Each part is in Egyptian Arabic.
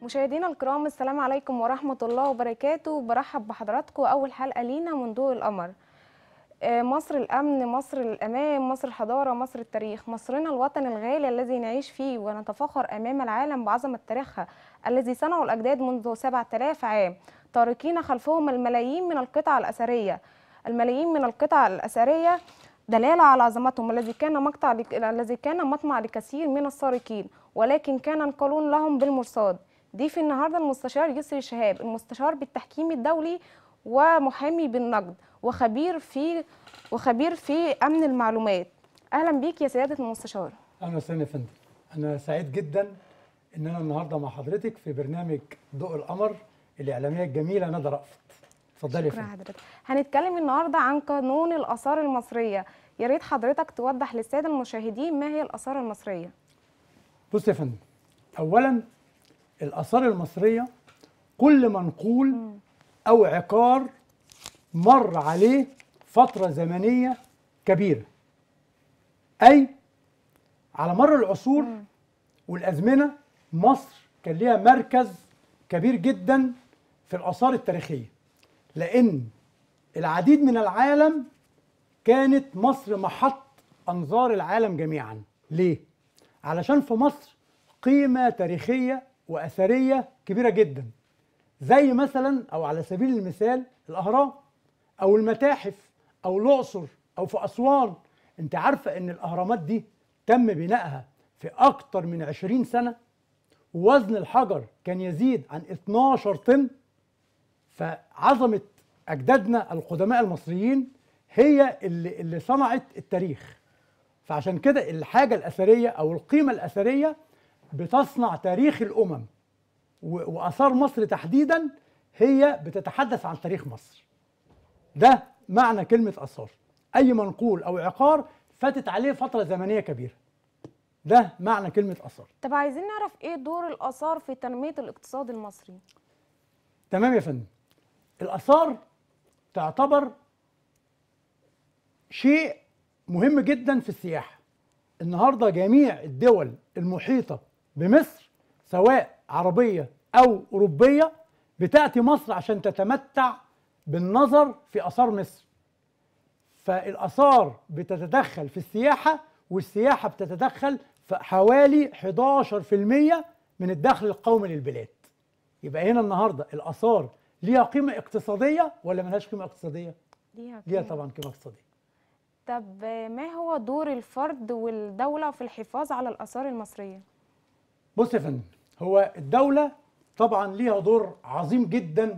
مشاهدينا الكرام السلام عليكم ورحمة الله وبركاته برحب بحضراتكم أول حلقة لينا من ضوء القمر آه، مصر الأمن مصر الأمان مصر الحضارة مصر التاريخ مصرنا الوطن الغالي الذي نعيش فيه ونتفاخر أمام العالم بعظمة تاريخها الذي صنعه الأجداد منذ 7000 عام تاركين خلفهم الملايين من القطع الأثرية الملايين من القطع الأثرية دلالة على عظمتهم الذي كان مقطع لك... الذي كان مطمع لكثير من السارقين ولكن كان القانون لهم بالمرصاد ضيف النهارده المستشار يسري شهاب المستشار بالتحكيم الدولي ومحامي بالنقد وخبير في وخبير في امن المعلومات اهلا بيك يا سياده المستشار اهلا وسهلا يا فندم انا سعيد جدا ان انا النهارده مع حضرتك في برنامج ضوء القمر الاعلاميه الجميله ندى رأفت اتفضلي يا شكرا فندم حضرتك هنتكلم النهارده عن قانون الاثار المصريه يا ريت حضرتك توضح للساده المشاهدين ما هي الاثار المصريه بص يا فندم اولا الاثار المصريه كل منقول او عقار مر عليه فتره زمنيه كبيره اي على مر العصور والازمنه مصر كان ليها مركز كبير جدا في الاثار التاريخيه لان العديد من العالم كانت مصر محط انظار العالم جميعا ليه علشان في مصر قيمه تاريخيه واثريه كبيره جدا زي مثلا او على سبيل المثال الاهرام او المتاحف او الاقصر او في اسوان انت عارفه ان الاهرامات دي تم بنائها في اكتر من 20 سنه ووزن الحجر كان يزيد عن 12 طن فعظمه اجدادنا القدماء المصريين هي اللي اللي صنعت التاريخ فعشان كده الحاجه الاثريه او القيمه الاثريه بتصنع تاريخ الامم و- واثار مصر تحديدا هي بتتحدث عن تاريخ مصر ده معنى كلمه اثار اي منقول او عقار فاتت عليه فتره زمنيه كبيره ده معنى كلمه اثار طب عايزين نعرف ايه دور الاثار في تنميه الاقتصاد المصري تمام يا فندم الآثار تعتبر شيء مهم جدا في السياحة النهاردة جميع الدول المحيطة بمصر سواء عربية أو أوروبية بتأتي مصر عشان تتمتع بالنظر في آثار مصر فالآثار بتتدخل في السياحة والسياحة بتتدخل في حوالي 11% من الدخل القومي للبلاد يبقى هنا النهارده الاثار ليها قيمه اقتصاديه ولا ملهاش قيمه اقتصاديه؟ ليها ليها قيمة. طبعا قيمه اقتصاديه. طب ما هو دور الفرد والدولة في الحفاظ على الآثار المصرية؟ بص يا فندم هو الدوله طبعا ليها دور عظيم جدا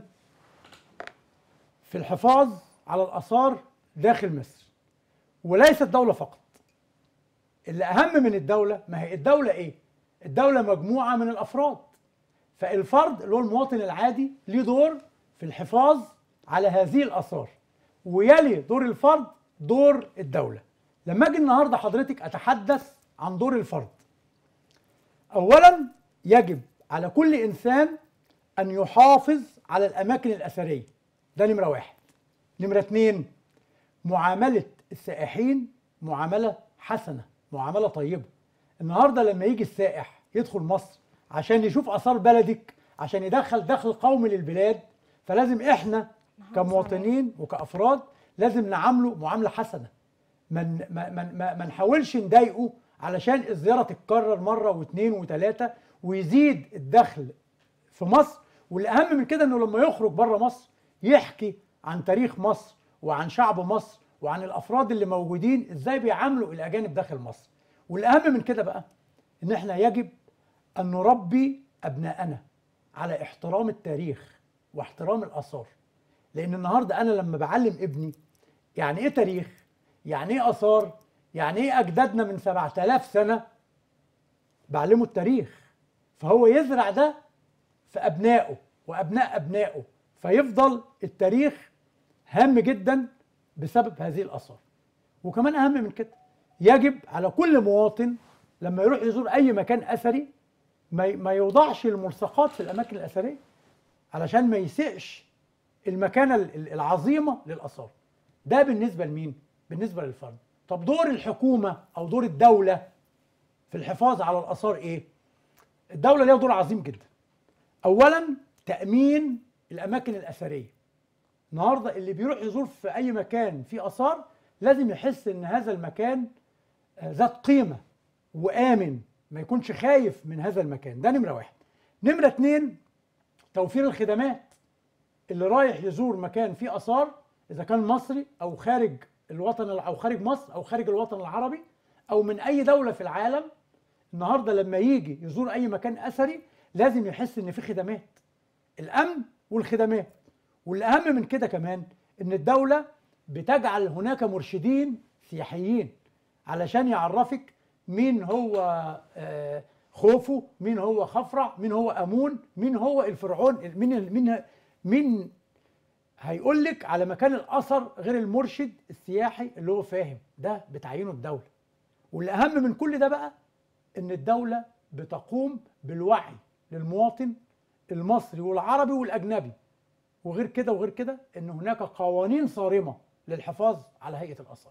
في الحفاظ على الاثار داخل مصر وليس الدوله فقط. اللي اهم من الدوله ما هي الدوله ايه؟ الدوله مجموعه من الافراد. فالفرد اللي هو المواطن العادي ليه دور في الحفاظ على هذه الاثار ويلي دور الفرد دور الدوله لما اجي النهارده حضرتك اتحدث عن دور الفرد اولا يجب على كل انسان ان يحافظ على الاماكن الاثريه ده نمره واحد نمره اتنين معامله السائحين معامله حسنه معامله طيبه النهارده لما يجي السائح يدخل مصر عشان يشوف اثار بلدك عشان يدخل دخل قومي للبلاد فلازم احنا كمواطنين وكافراد لازم نعامله معامله حسنه ما من ما ما ما ما نحاولش نضايقه علشان الزياره تتكرر مره واثنين وثلاثه ويزيد الدخل في مصر والاهم من كده انه لما يخرج بره مصر يحكي عن تاريخ مصر وعن شعب مصر وعن الافراد اللي موجودين ازاي بيعاملوا الاجانب داخل مصر والاهم من كده بقى ان احنا يجب ان نربي ابنائنا على احترام التاريخ واحترام الاثار لان النهارده انا لما بعلم ابني يعني ايه تاريخ يعني ايه اثار يعني ايه اجدادنا من 7000 سنه بعلمه التاريخ فهو يزرع ده في ابنائه وابناء ابنائه فيفضل التاريخ هام جدا بسبب هذه الاثار وكمان اهم من كده يجب على كل مواطن لما يروح يزور اي مكان اثري ما ما يوضعش الملصقات في الاماكن الاثريه علشان ما يسئش المكانه ال- العظيمه للاثار ده بالنسبه لمين بالنسبه للفرد طب دور الحكومه او دور الدوله في الحفاظ على الاثار ايه الدوله ليها دور عظيم جدا اولا تامين الاماكن الاثريه النهارده اللي بيروح يزور في اي مكان فيه اثار لازم يحس ان هذا المكان آه، ذات قيمه وامن ما يكونش خايف من هذا المكان ده نمره واحد نمره اتنين توفير الخدمات اللي رايح يزور مكان فيه اثار اذا كان مصري او خارج الوطن او خارج مصر او خارج الوطن العربي او من اي دوله في العالم النهارده لما يجي يزور اي مكان اثري لازم يحس ان في خدمات الامن والخدمات والاهم من كده كمان ان الدوله بتجعل هناك مرشدين سياحيين علشان يعرفك مين هو آه، خوفو مين هو خفرع مين هو امون مين هو الفرعون مين مين مين هيقول لك على مكان الاثر غير المرشد السياحي اللي هو فاهم ده بتعينه الدوله والاهم من كل ده بقى ان الدوله بتقوم بالوعي للمواطن المصري والعربي والاجنبي وغير كده وغير كده ان هناك قوانين صارمه للحفاظ على هيئه الاثار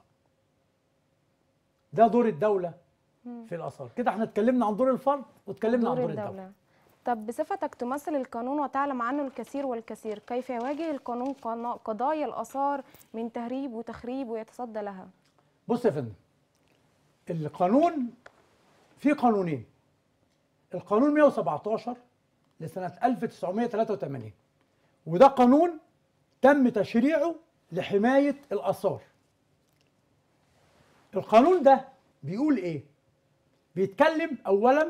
ده دور الدوله في الاثار كده احنا اتكلمنا عن دور الفرد واتكلمنا عن دور دور الدوله, الدولة طب بصفتك تمثل القانون وتعلم عنه الكثير والكثير كيف يواجه القانون قنا- قضايا الآثار من تهريب وتخريب ويتصدى لها بص يا فندم القانون في قانونين القانون 117 لسنة 1983 وده قانون تم تشريعه لحماية الآثار القانون ده بيقول إيه؟ بيتكلم أولا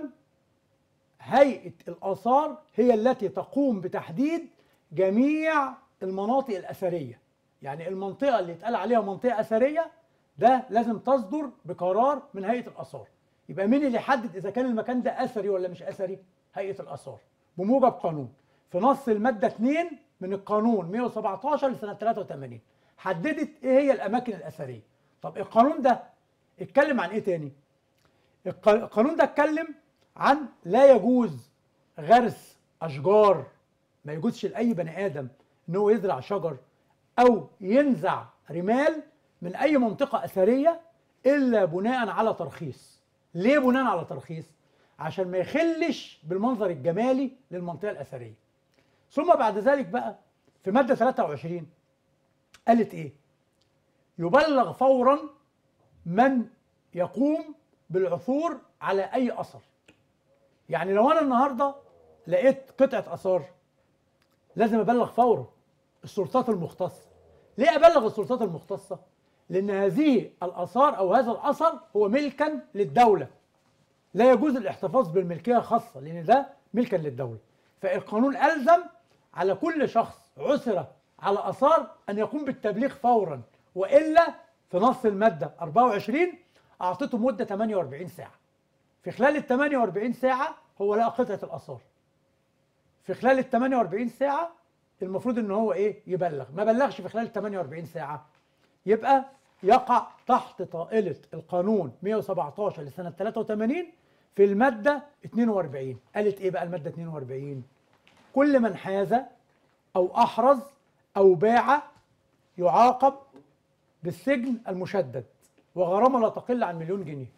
هيئة الآثار هي التي تقوم بتحديد جميع المناطق الأثرية يعني المنطقة اللي اتقال عليها منطقة أثرية ده لازم تصدر بقرار من هيئة الآثار يبقى مين اللي يحدد إذا كان المكان ده أثري ولا مش أثري؟ هيئة الآثار بموجب قانون في نص المادة 2 من القانون 117 لسنة 83 حددت إيه هي الأماكن الأثرية طب القانون ده اتكلم عن إيه تاني؟ الق- القانون ده اتكلم عن لا يجوز غرس اشجار ما يجوزش لاي بني ادم ان هو يزرع شجر او ينزع رمال من اي منطقه اثريه الا بناء على ترخيص ليه بناء على ترخيص عشان ما يخلش بالمنظر الجمالي للمنطقه الاثريه ثم بعد ذلك بقى في ماده 23 قالت ايه يبلغ فورا من يقوم بالعثور على اي اثر يعني لو انا النهارده لقيت قطعه اثار لازم ابلغ فورا السلطات المختصه ليه ابلغ السلطات المختصه لان هذه الاثار او هذا الاثر هو ملكا للدوله لا يجوز الاحتفاظ بالملكيه الخاصه لان ده ملكا للدوله فالقانون الزم على كل شخص عثر على اثار ان يقوم بالتبليغ فورا والا في نص الماده 24 اعطيته مده 48 ساعه في خلال ال 48 ساعه هو لقى قطعه الاثار في خلال ال 48 ساعه المفروض ان هو ايه يبلغ ما بلغش في خلال ال 48 ساعه يبقى يقع تحت طائله القانون 117 لسنه 83 في الماده 42 قالت ايه بقى الماده 42 كل من حاز او احرز او باع يعاقب بالسجن المشدد وغرامه لا تقل عن مليون جنيه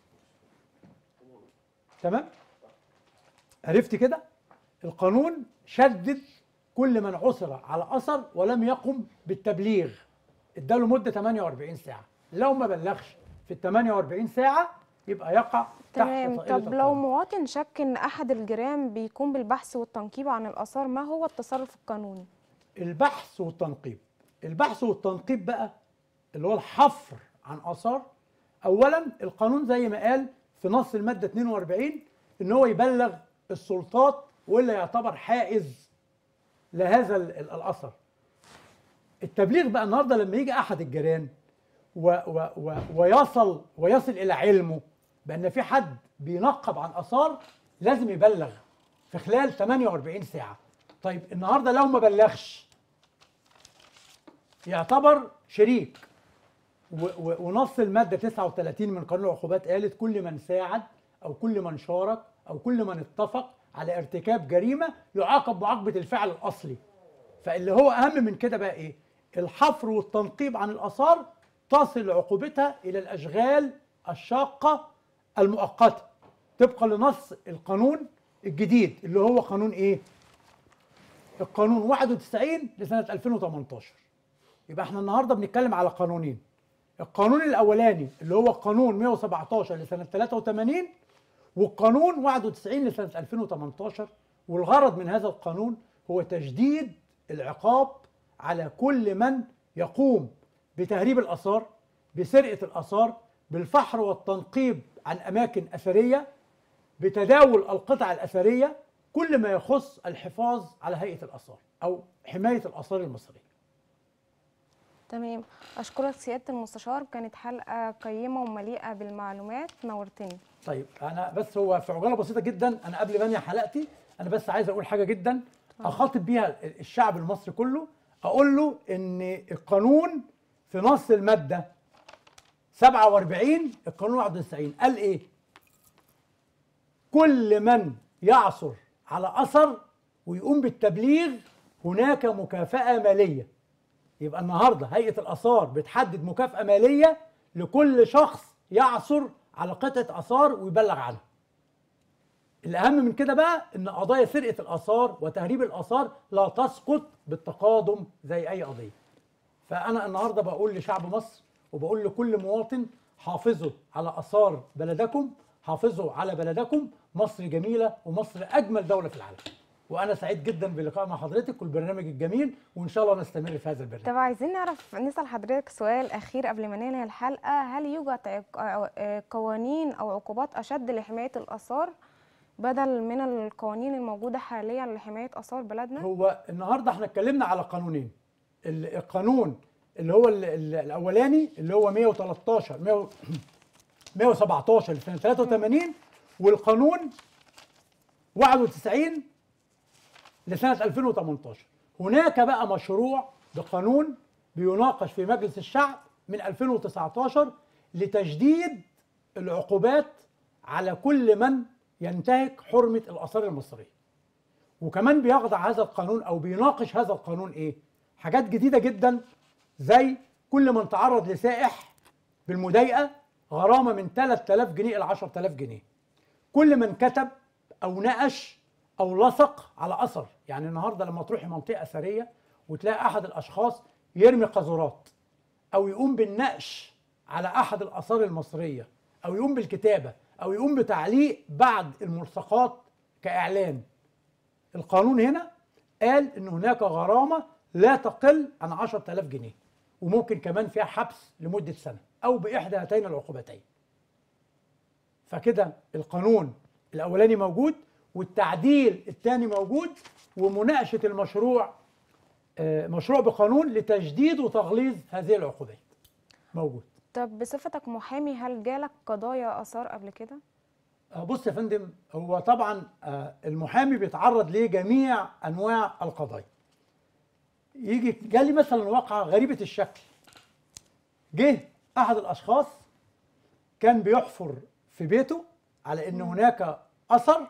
تمام عرفت كده القانون شدد كل من عثر على اثر ولم يقم بالتبليغ اداله مده 48 ساعه لو ما بلغش في ال 48 ساعه يبقى يقع تحت تمام طائله طب لو القانون. مواطن شك ان احد الجيران بيقوم بالبحث والتنقيب عن الاثار ما هو التصرف القانوني البحث والتنقيب البحث والتنقيب بقى اللي هو الحفر عن اثار اولا القانون زي ما قال في نص الماده 42 ان هو يبلغ السلطات ولا يعتبر حائز لهذا ال- ال- الاثر التبليغ بقى النهارده لما يجي احد الجيران و و و ويصل ويصل الى علمه بان في حد بينقب عن اثار لازم يبلغ في خلال 48 ساعه طيب النهارده لو ما بلغش يعتبر شريك و- و- ونص المادة 39 من قانون العقوبات قالت كل من ساعد أو كل من شارك أو كل من اتفق على ارتكاب جريمة يعاقب معاقبة الفعل الأصلي فاللي هو أهم من كده بقى إيه؟ الحفر والتنقيب عن الآثار تصل عقوبتها إلى الأشغال الشاقة المؤقتة طبقا لنص القانون الجديد اللي هو قانون إيه؟ القانون 91 لسنه 2018 يبقى احنا النهارده بنتكلم على قانونين القانون الاولاني اللي هو القانون 117 لسنه 83 والقانون 91 لسنه 2018 والغرض من هذا القانون هو تجديد العقاب على كل من يقوم بتهريب الاثار بسرقه الاثار بالفحر والتنقيب عن اماكن اثريه بتداول القطع الاثريه كل ما يخص الحفاظ على هيئه الاثار او حمايه الاثار المصريه تمام اشكرك سياده المستشار كانت حلقه قيمه ومليئه بالمعلومات نورتني طيب انا بس هو في عجاله بسيطه جدا انا قبل ما انهي حلقتي انا بس عايز اقول حاجه جدا اخاطب بيها الشعب المصري كله اقول له ان القانون في نص الماده 47 القانون 91 قال ايه كل من يعثر على اثر ويقوم بالتبليغ هناك مكافاه ماليه يبقى النهارده هيئه الاثار بتحدد مكافاه ماليه لكل شخص يعثر على قطعه اثار ويبلغ عنها الاهم من كده بقى ان قضايا سرقه الاثار وتهريب الاثار لا تسقط بالتقادم زي اي قضيه فانا النهارده بقول لشعب مصر وبقول لكل مواطن حافظوا على اثار بلدكم حافظوا على بلدكم مصر جميله ومصر اجمل دوله في العالم وانا سعيد جدا باللقاء مع حضرتك والبرنامج الجميل وان شاء الله نستمر في هذا البرنامج طب عايزين نعرف نسال حضرتك سؤال اخير قبل ما ننهي الحلقه هل يوجد عق- آه، قوانين او عقوبات اشد لحمايه الاثار بدل من القوانين الموجوده حاليا لحمايه اثار بلدنا هو النهارده احنا اتكلمنا على قانونين ال- القانون اللي هو ال- ال- الاولاني اللي هو 113 100 117 لسنه 83 والقانون 91 لسنه 2018 هناك بقى مشروع بقانون بيناقش في مجلس الشعب من 2019 لتجديد العقوبات على كل من ينتهك حرمه الاثار المصريه وكمان بيخضع هذا القانون او بيناقش هذا القانون ايه حاجات جديده جدا زي كل من تعرض لسائح بالمضايقه غرامه من 3000 جنيه الى 10000 جنيه كل من كتب او نقش او لصق على اثر يعني النهارده لما تروحي منطقه اثريه وتلاقي احد الاشخاص يرمي قاذورات او يقوم بالنقش على احد الاثار المصريه او يقوم بالكتابه او يقوم بتعليق بعض الملصقات كاعلان القانون هنا قال ان هناك غرامه لا تقل عن 10000 جنيه وممكن كمان فيها حبس لمده سنه او باحدى هاتين العقوبتين فكده القانون الاولاني موجود والتعديل الثاني موجود ومناقشه المشروع آه، مشروع بقانون لتجديد وتغليظ هذه العقوبات موجود طب بصفتك محامي هل جالك قضايا اثار قبل كده آه، بص يا فندم هو طبعا آه، المحامي بيتعرض لجميع انواع القضايا يجي جالي مثلا واقعه غريبه الشكل جه احد الاشخاص كان بيحفر في بيته على ان هناك اثر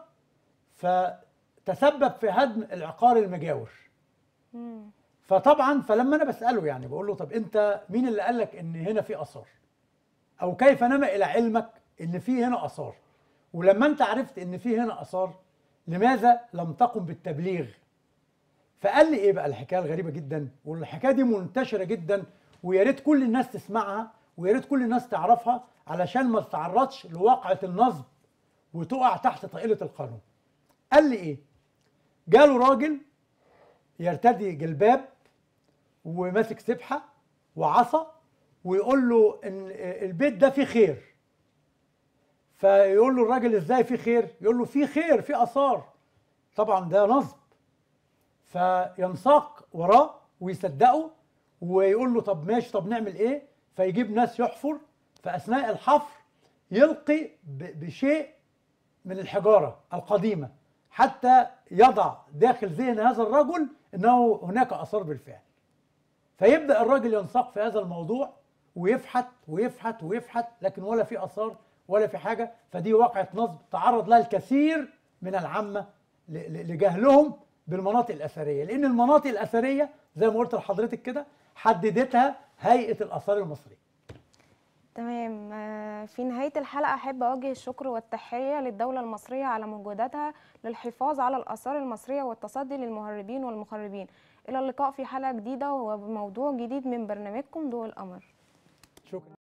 فتسبب في هدم العقار المجاور مم. فطبعا فلما انا بساله يعني بقول له طب انت مين اللي قال لك ان هنا في اثار او كيف نما الى علمك ان في هنا اثار ولما انت عرفت ان في هنا اثار لماذا لم تقم بالتبليغ فقال لي ايه بقى الحكايه الغريبه جدا والحكايه دي منتشره جدا ويا ريت كل الناس تسمعها ويا ريت كل الناس تعرفها علشان ما تتعرضش لواقعه النصب وتقع تحت طائله القانون قال لي ايه جاله راجل يرتدي جلباب وماسك سبحه وعصا ويقول له ان البيت ده فيه خير فيقول له الراجل ازاي فيه خير يقول له فيه خير فيه اثار طبعا ده نصب فينساق وراه ويصدقه ويقول له طب ماشي طب نعمل ايه فيجيب ناس يحفر فاثناء الحفر يلقي ب- بشيء من الحجاره القديمه حتى يضع داخل ذهن هذا الرجل انه هناك اثار بالفعل فيبدا الراجل ينساق في هذا الموضوع ويفحت ويفحت ويفحت لكن ولا في اثار ولا في حاجه فدي واقعه نصب تعرض لها الكثير من العامه ل- ل- لجهلهم بالمناطق الاثريه لان المناطق الاثريه زي ما قلت لحضرتك كده حددتها هيئه الاثار المصريه تمام آه، في نهاية الحلقة أحب أوجه الشكر والتحية للدولة المصرية على مجهوداتها للحفاظ على الآثار المصرية والتصدي للمهربين والمخربين إلى اللقاء في حلقة جديدة وبموضوع جديد من برنامجكم ضوء القمر شكرا